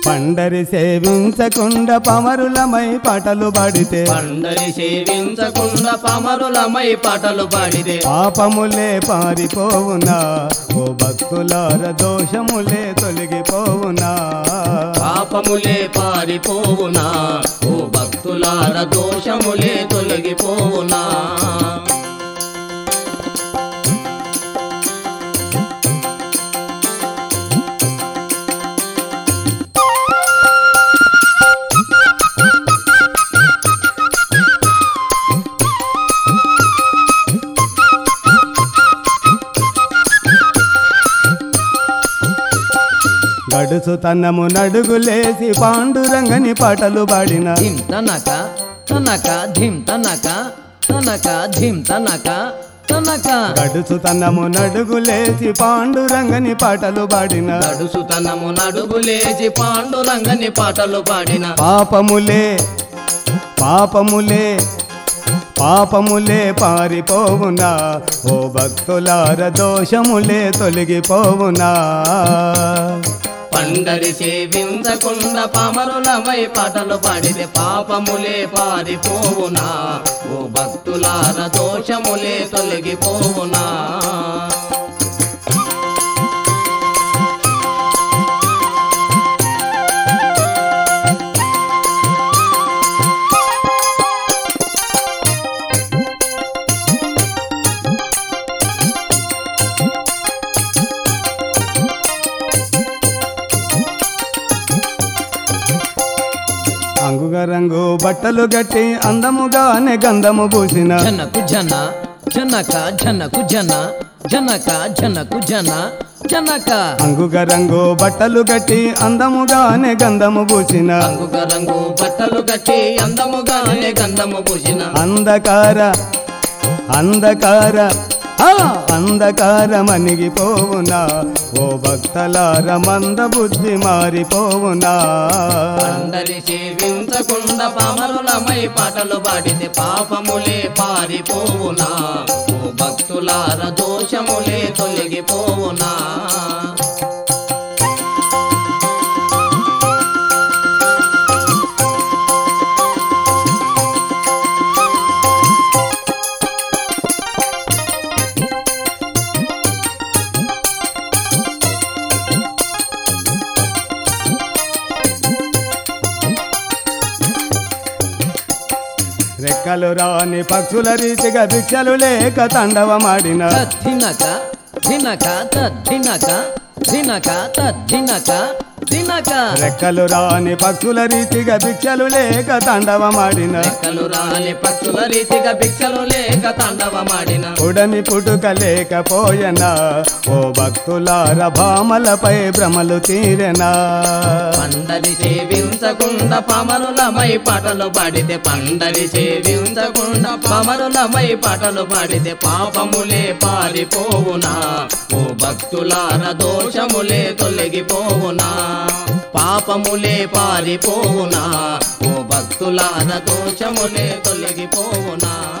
పండరి సేవించకుండా పమరులమై పాటలు పాడితే పండరి సేవించకుండా పమరులమై పాటలు పాడితే పాపములే పారిపోవునా ఓ భక్తులార దోషములే తొలగిపోవునా పాపములే పారిపోవునా ఓ భక్తులార దోషములే తొలగిపోవునా గడుసు తన్నము నడుగులేసి పాండురంగని పాటలు పాడిన ధిం తనక తనక ధిం తనక తనక ధిం తనక తనక గడుసు తన్నము నడుగులేసి పాండురంగని పాటలు పాడిన నడుసుతనము నడుగులేచి పాండురంగని పాటలు పాడిన పాపములే పాపములే పాపములే పారిపోవునా ఓ భక్తులార దోషములే తొలగిపోవునా పండరి సేవించకుండా పామరులమై పాటలు పాడితే పాపములే పారిపోవునా ఓ భక్తులార దోషములే తొలగిపోవునా అంగుగ రంగు బట్టలు గట్టి అందముగానే గంధము పూసిన జనకు జన జనక జనకు జన జనక జనకు జన జనక అంగుగ రంగు బట్టలు గట్టి అందముగానే గంధము పూసిన రంగుగ రంగు బట్టలు కట్టి అందముగానే గంధము పూసిన అంధకార అంధకార ఆ అంధకార మనిగిపోవునా ఓ భక్తలార మంద బుద్ధి మారిపోవునా అందరి సేవించకుండా పామరులమై పాటలు పాడితే పాపములే పారిపోవునా ఓ భక్తులార దోషములే తొలగిపోవునా రెక్కలు రాని పక్షుల రీతిగా భిక్షలు లేక తండవమాడిన తద్దినక దినక తద్దినక దినక తద్దినక దినక రెక్కలు రాని పక్షుల రీతిగా భిక్షలు లేక తండవమాడిన రెక్కలు రాని పక్షుల రీతిగా భిక్షలు లేక తాండవమాడిన ఉడమి పుట్టుక లేకపోయనా ఓ భక్తులార భామలపై భ్రమలు తీరెనా పండరి సేవించకుండా పామరులమై పాటలు పాడితే పండరి సేవించకుండా పామరులమై పాటలు పాడితే పాపములే పారిపోవునా ఓ భక్తులార దోషములే తొలగిపోవునా పాపములే పారిపోవునా ఓ భక్తులార దోషములే తొలగిపోవునా